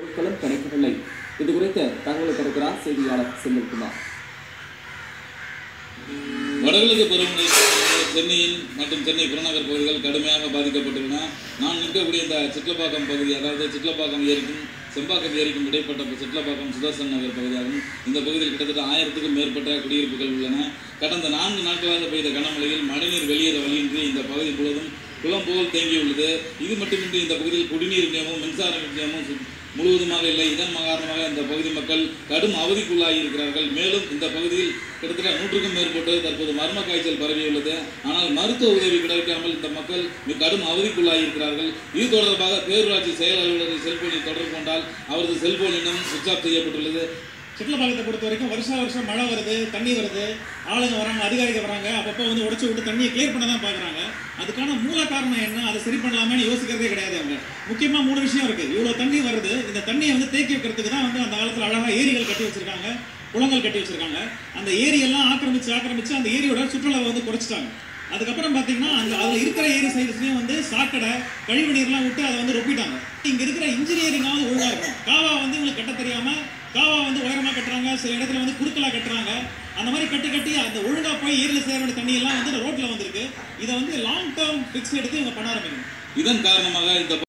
பொருட்களும் கிடைக்கவில்லை இது குறித்த தகவலை தருகிறார் செய்தியாளர் செந்தில்குமார் வடகிழக்கு பருவமழை சென்னையின் மற்றும் சென்னை புறநகர் பகுதிகள் கடுமையாக பாதிக்கப்பட்டுள்ளன நான் நிற்கக்கூடிய இந்த சிட்லப்பாக்கம் பகுதி அதாவது சிட்லப்பாக்கம் ஏரிக்கும் செம்பாக்கம் ஏரிக்கும் இடைப்பட்ட சிட்லப்பாக்கம் சுதர்சன் நகர் பகுதியாகும் இந்த பகுதியில் கிட்டத்தட்ட ஆயிரத்துக்கும் மேற்பட்ட குடியிருப்புகள் உள்ளன கடந்த நான்கு நாட்களாக பெய்த கனமழையில் மழைநீர் வெளியேற வழியின்றி இந்த பகுதி முழுவதும் குளம் போல் தேங்கியுள்ளது இது மட்டுமின்றி இந்த பகுதியில் குடிநீர் விநியோகம் மின்சார விநியோகம் சு- முழுவதுமாக இல்லை இதன் காரணமாக இந்த பகுதி மக்கள் கடும் அவதிக்குள்ளாகி இருக்கிறார்கள் மேலும் இந்த பகுதியில் கிட்டத்தட்ட நூற்றுக்கும் மேற்பட்டு தற்போது மர்ம காய்ச்சல் பரவியுள்ளது ஆனால் மருத்துவ உதவி கிடைக்காமல் இந்த மக்கள் மிக கடும் அவதிக்குள்ளாகி இருக்கிறார்கள் இது தொடர்பாக பேரூராட்சி செயல் அலுவலரை செல்போனில் தொடர்பு கொண்டால் அவரது செல்போன் இன்னும் சுவிட்ச் ஆஃப் செய்யப்பட்டுள்ளது சிட்லப்பாக்கத்தை பொறுத்த வரைக்கும் வருஷம் வருஷம் மழை வருது தண்ணி வருது ஆளுங்க வராங்க அதிகாரிகள் வராங்க அப்பப்போ வந்து உடச்சி விட்டு தண்ணியை கிளியர் பண்ண தான் பார்க்குறாங்க அதுக்கான மூல காரணம் என்ன அதை சரி பண்ணலாமேன்னு யோசிக்கிறதே கிடையாது அவங்க முக்கியமாக மூணு விஷயம் இருக்குது இவ்வளோ தண்ணி வருது இந்த தண்ணியை வந்து தேக்கி வைக்கிறதுக்கு தான் வந்து அந்த காலத்தில் அழகாக ஏரிகள் கட்டி வச்சிருக்காங்க குளங்கள் கட்டி வச்சிருக்காங்க அந்த ஏரியெல்லாம் ஆக்கிரமிச்சு ஆக்கிரமிச்சு அந்த ஏரியோட சுற்றுலாவை வந்து குறைச்சிட்டாங்க அதுக்கப்புறம் பார்த்தீங்கன்னா அந்த அதில் இருக்கிற ஏரி சைடுஸ்லேயும் வந்து சாக்கடை கழிவு நீர்லாம் விட்டு அதை வந்து ரொப்பிட்டாங்க இங்கே இருக்கிற இன்ஜினியரிங்காவது ஒழுங்காக இருக்கும் காவா வந்து இவங்களுக்கு கட்ட தெரியாம காவா வந்து உயரமாக கட்டுறாங்க சில இடத்துல வந்து குறுக்கலாக கட்டுறாங்க அந்த மாதிரி கட்டி கட்டி அந்த ஒழுங்காக போய் ஏரியில் சேர வேண்டிய தண்ணி எல்லாம் வந்து ரோட்டில் வந்திருக்கு இதை வந்து லாங் டேர்ம் ஃபிக்ஸ் எடுத்து இவங்க பண்ண ஆரம்பிக்கணும் இதன் காரணமாக இந்த